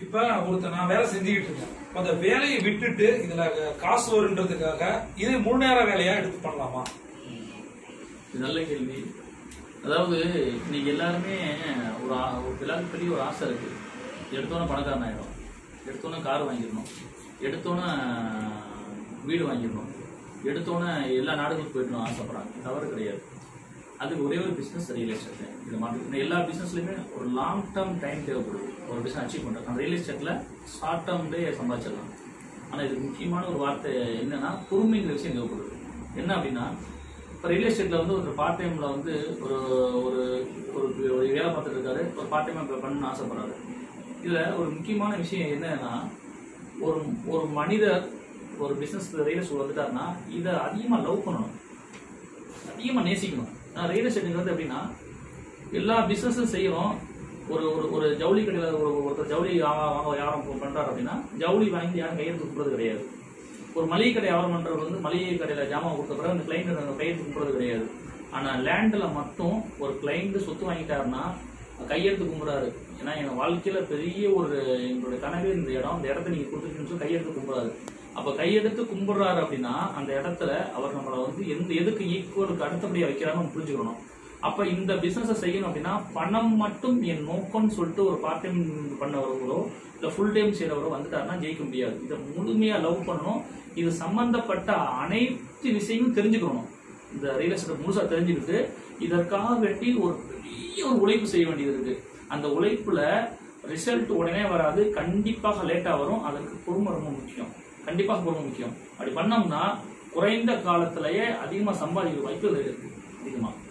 இப்ப ஒருத்தர் நான் வேலை செஞ்சுக்கிட்டு இருக்கேன் இப்ப அந்த வேலையை விட்டுட்டு இதுல காசு வருன்றதுக்காக இது முழு நேர வேலையா எடுத்து பண்ணலாமா இது நல்ல கேள்வி அதாவது இன்னைக்கு எல்லாருமே ஒரு ஆ- ஒரு எல்லாருக்கும் பெரிய ஒரு ஆசை இருக்கு எடுத்தோன்னே பணக்காரன் ஆயிடும் எடுத்தோன்னே கார் வாங்கிடணும் எடுத்தோன்னே வீடு வாங்கிடணும் எடுத்தோன்னே எல்லா நாடுகளுக்கு போயிடணும் ஆசைப்படுறாங்க தவறு கிடையாது அதுக்கு ஒரே ஒரு பிசினஸ் ரியல் எஸ்டேட் இது மாற்றி இந்த எல்லா பிசினஸ்லயுமே ஒரு லாங் டேர்ம் டைம் தேவைப்படுது ஒரு பிசினஸ் அச்சீவ் பண்றது அந்த ரியல் எஸ்டேட்ல ஷார்ட் டேர்ம்லேயே சம்பாதிச்சிடலாம் ஆனா இதுக்கு முக்கியமான ஒரு வார்த்தை என்னன்னா பொறுமைங்கிற விஷயம் தேவைப்படுது என்ன அப்படின்னா இப்போ ரியல் எஸ்டேட்ல வந்து ஒரு பார்ட் டைம்ல வந்து ஒரு ஒரு ஒரு ஒரு வேலை பார்த்துட்டு இருக்காரு ஒரு பார்ட் டைம் பண்ணணும்னு ஆசைப்படுறாரு இதுல ஒரு முக்கியமான விஷயம் என்னன்னா ஒரு ஒரு மனிதர் ஒரு பிசினஸ் ரியல் எஸ்டேட் வந்துட்டாருன்னா இதை அதிகமா லவ் பண்ணணும் அதிகமா நேசிக்கணும் நான் ரியல் எஸ்டேட் வந்து எப்படின்னா எல்லா பிசினஸும் செய்யறோம் ஒரு ஒரு ஒரு ஜவுளி கடையில ஒரு ஒருத்தர் ஜவுளி வா- வாங்க யாரும் பண்றாரு அப்படின்னா ஜவுளி வாங்கி யாரும் கையெழுத்து கொடுக்கறது கிடையாது ஒரு மளிகை கடை வியாபாரம் பண்றவர் வந்து மளிகை கடையில ஜாமான் கொடுத்த பிறகு அந்த கிளைண்ட் கையெழுத்து கும்பிடுறது கிடையாது ஆனா லேண்ட்ல மட்டும் ஒரு கிளைண்ட் சொத்து வாங்கிட்டாருன்னா கையெழுத்து கும்பிடுறாரு ஏன்னா என் வாழ்க்கையில பெரிய ஒரு எங்களுடைய கனவே இந்த இடம் இந்த இடத்த நீங்க கொடுத்துருக்கீங்கன்னு சொல்லி கையெழுத்து கும்பிடுறாரு அப்ப கையெழுத்து கும்பிடுறாரு அப்படின்னா அந்த இடத்துல அவர் நம்மளை வந்து எந்த எதுக்கு ஈக்குவலுக்கு அடுத்தபடியா வைக்கிறான்னு புரிஞ்சுக்கணும் அப்ப இந்த பிசினஸ் செய்யணும் அப்படின்னா பணம் மட்டும் என் நோக்கம்னு சொல்லிட்டு ஒரு பார்ட் டைம் பண்ணவர்களோ இல்ல ஃபுல் டைம் செய்யறவரோ வந்துட்டாருன்னா ஜெயிக்க முடியாது இதை முழுமையா லவ் பண்ணணும் இது சம்பந்தப்பட்ட அனைத்து விஷயங்களும் தெரிஞ்சுக்கணும் இந்த ரியல் எஸ்டேட் முழுசா தெரிஞ்சுக்கிட்டு இதற்காக வேண்டி ஒரு பெரிய ஒரு உழைப்பு செய்ய வேண்டியது இருக்கு அந்த உழைப்புல ரிசல்ட் உடனே வராது கண்டிப்பாக லேட்டா வரும் அதற்கு பொறுமை ரொம்ப முக்கியம் கண்டிப்பாக பொறுமை முக்கியம் அப்படி பண்ணோம்னா குறைந்த காலத்திலேயே அதிகமா சம்பாதிக்கிற வாய்ப்பு இருக்கு அதிகமா